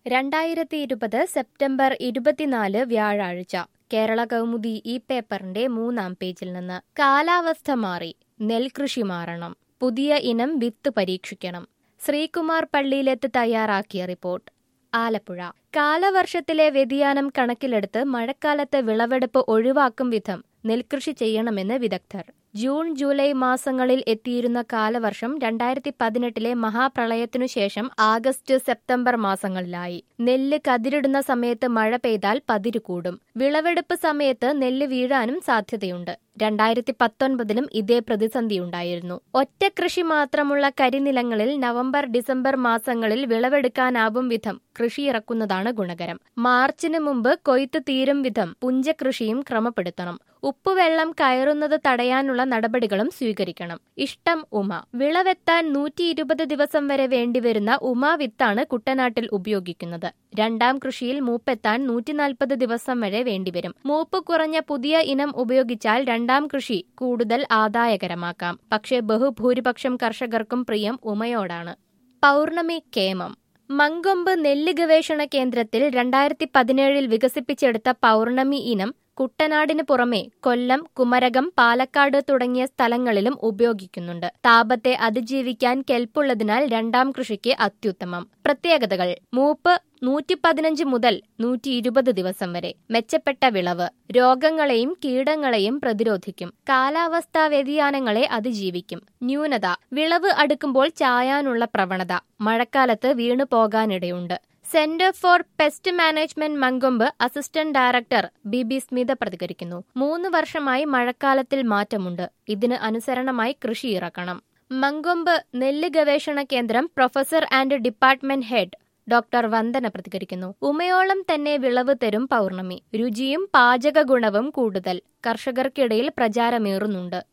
രണ്ടായിരത്തി ഇരുപത് സെപ്റ്റംബർ ഇരുപത്തിനാല് വ്യാഴാഴ്ച കേരള കൗമുദി ഈ പേപ്പറിന്റെ മൂന്നാം പേജിൽ നിന്ന് കാലാവസ്ഥ മാറി നെൽകൃഷി മാറണം പുതിയ ഇനം വിത്ത് പരീക്ഷിക്കണം ശ്രീകുമാർ പള്ളിയിലെത്ത് തയ്യാറാക്കിയ റിപ്പോർട്ട് ആലപ്പുഴ കാലവർഷത്തിലെ വ്യതിയാനം കണക്കിലെടുത്ത് മഴക്കാലത്ത് വിളവെടുപ്പ് ഒഴിവാക്കും വിധം നെൽകൃഷി ചെയ്യണമെന്ന് വിദഗ്ധർ ജൂൺ ജൂലൈ മാസങ്ങളിൽ എത്തിയിരുന്ന കാലവർഷം രണ്ടായിരത്തി പതിനെട്ടിലെ മഹാപ്രളയത്തിനു ശേഷം ആഗസ്റ്റ് സെപ്റ്റംബർ മാസങ്ങളിലായി നെല്ല് കതിരിടുന്ന സമയത്ത് മഴ പെയ്താൽ പതിരു കൂടും വിളവെടുപ്പ് സമയത്ത് നെല്ല് വീഴാനും സാധ്യതയുണ്ട് രണ്ടായിരത്തി പത്തൊൻപതിലും ഇതേ പ്രതിസന്ധിയുണ്ടായിരുന്നു ഒറ്റ കൃഷി മാത്രമുള്ള കരിനിലങ്ങളിൽ നവംബർ ഡിസംബർ മാസങ്ങളിൽ വിളവെടുക്കാനാവും വിധം കൃഷി ഇറക്കുന്നതാണ് ഗുണകരം മാർച്ചിന് മുമ്പ് കൊയ്ത്ത് തീരും വിധം പുഞ്ചകൃഷിയും ക്രമപ്പെടുത്തണം ഉപ്പുവെള്ളം കയറുന്നത് തടയാനുള്ള നടപടികളും സ്വീകരിക്കണം ഇഷ്ടം ഉമ വിളവെത്താൻ നൂറ്റി ഇരുപത് ദിവസം വരെ വേണ്ടിവരുന്ന ഉമ വിത്താണ് കുട്ടനാട്ടിൽ ഉപയോഗിക്കുന്നത് രണ്ടാം കൃഷിയിൽ മൂപ്പെത്താൻ നൂറ്റിനാൽപ്പത് ദിവസം വരെ വേണ്ടിവരും മൂപ്പ് കുറഞ്ഞ പുതിയ ഇനം ഉപയോഗിച്ചാൽ രണ്ടാം കൃഷി കൂടുതൽ ആദായകരമാക്കാം പക്ഷേ ബഹുഭൂരിപക്ഷം കർഷകർക്കും പ്രിയം ഉമയോടാണ് പൗർണമി കേമം മങ്കൊമ്പ് നെല്ല് ഗവേഷണ കേന്ദ്രത്തിൽ രണ്ടായിരത്തി പതിനേഴിൽ വികസിപ്പിച്ചെടുത്ത പൗർണമി ഇനം കുട്ടനാടിന് പുറമെ കൊല്ലം കുമരകം പാലക്കാട് തുടങ്ങിയ സ്ഥലങ്ങളിലും ഉപയോഗിക്കുന്നുണ്ട് താപത്തെ അതിജീവിക്കാൻ കെൽപ്പുള്ളതിനാൽ രണ്ടാം കൃഷിക്ക് അത്യുത്തമം പ്രത്യേകതകൾ മൂപ്പ് നൂറ്റി പതിനഞ്ച് മുതൽ നൂറ്റി ഇരുപത് ദിവസം വരെ മെച്ചപ്പെട്ട വിളവ് രോഗങ്ങളെയും കീടങ്ങളെയും പ്രതിരോധിക്കും കാലാവസ്ഥാ വ്യതിയാനങ്ങളെ അതിജീവിക്കും ന്യൂനത വിളവ് അടുക്കുമ്പോൾ ചായാനുള്ള പ്രവണത മഴക്കാലത്ത് വീണു പോകാനിടയുണ്ട് centre for pest management Mankombu assistant director B B Smitha പ്രതികരിക്കുന്നു മൂന്ന് വർഷമായി മഴക്കാലത്തിൽ മാറ്റമുണ്ട് ഇതിന് അനുസരണമായി കൃഷി ഇറക്കണം മങ്കൊമ്പ് നെല്ല് ഗവേഷണ കേന്ദ്രം professor and department head doctor Vandana പ്രതികരിക്കുന്നു ഉമയോളം തന്നെ വിളവ് തരും പൗർണമി രുചിയും പാചക ഗുണവും കൂടുതൽ കർഷകർക്കിടയിൽ പ്രചാരമേറുന്നുണ്ട്